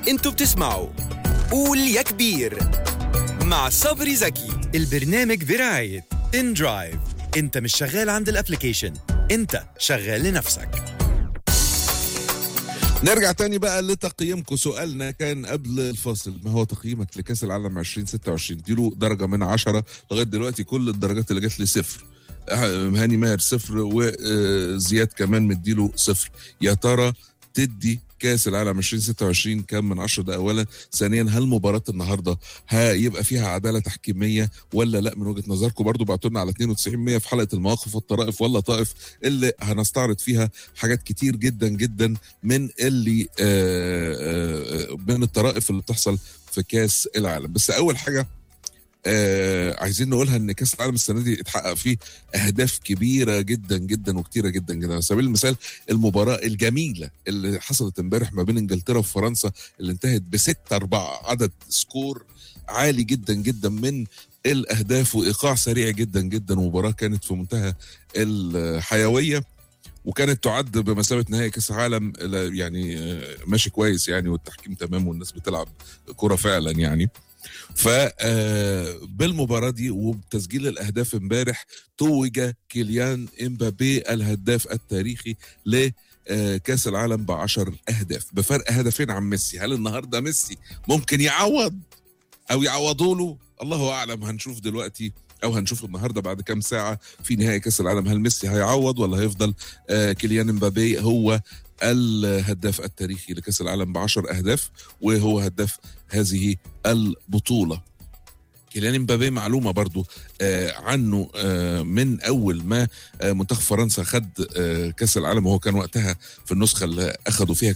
انتوا بتسمعوا قول يا كبير مع صبري زكي البرنامج برعاية ان درايف انت مش شغال عند الابليكيشن انت شغال لنفسك نرجع تاني بقى لتقييمكم سؤالنا كان قبل الفاصل ما هو تقييمك لكاس العالم 2026 اديله درجه من عشرة لغايه دلوقتي كل الدرجات اللي جات لي صفر آه، هاني ماهر صفر وزياد كمان مديله صفر يا ترى تدي كاس العالم 2026 كام من عشرة ده اولا ثانيا هل مباراه النهارده هيبقى فيها عداله تحكيميه ولا لا من وجهه نظركم برضو بعتوا لنا على 92 100 في حلقه المواقف والطرائف ولا طائف اللي هنستعرض فيها حاجات كتير جدا جدا من اللي آه، آه، آه، من الطرائف اللي بتحصل في كاس العالم بس اول حاجه آه عايزين نقولها ان كاس العالم السنه دي اتحقق فيه اهداف كبيره جدا جدا وكتيره جدا جدا على سبيل المثال المباراه الجميله اللي حصلت امبارح ما بين انجلترا وفرنسا اللي انتهت ب 6 4 عدد سكور عالي جدا جدا من الاهداف وايقاع سريع جدا جدا مباراه كانت في منتهى الحيويه وكانت تعد بمثابه نهائي كاس العالم لا- يعني آه، ماشي كويس يعني والتحكيم تمام والناس بتلعب كره فعلا يعني ف آه، بالمباراه دي وبتسجيل الاهداف امبارح توج كيليان امبابي الهداف التاريخي ل آه، كاس العالم ب 10 اهداف بفرق هدفين عن ميسي هل النهارده ميسي ممكن يعوض او يعوضوا له الله اعلم هنشوف دلوقتي او هنشوف النهارده بعد كام ساعه في نهائي كاس العالم هل ميسي هيعوض ولا هيفضل آه، كيليان امبابي هو الهداف التاريخي لكاس العالم ب 10 اهداف وهو هداف هذه البطوله كيليان امبابي معلومه برضو آه عنه آه من اول ما آه منتخب فرنسا خد آه كاس العالم وهو كان وقتها في النسخه اللي اخذوا فيها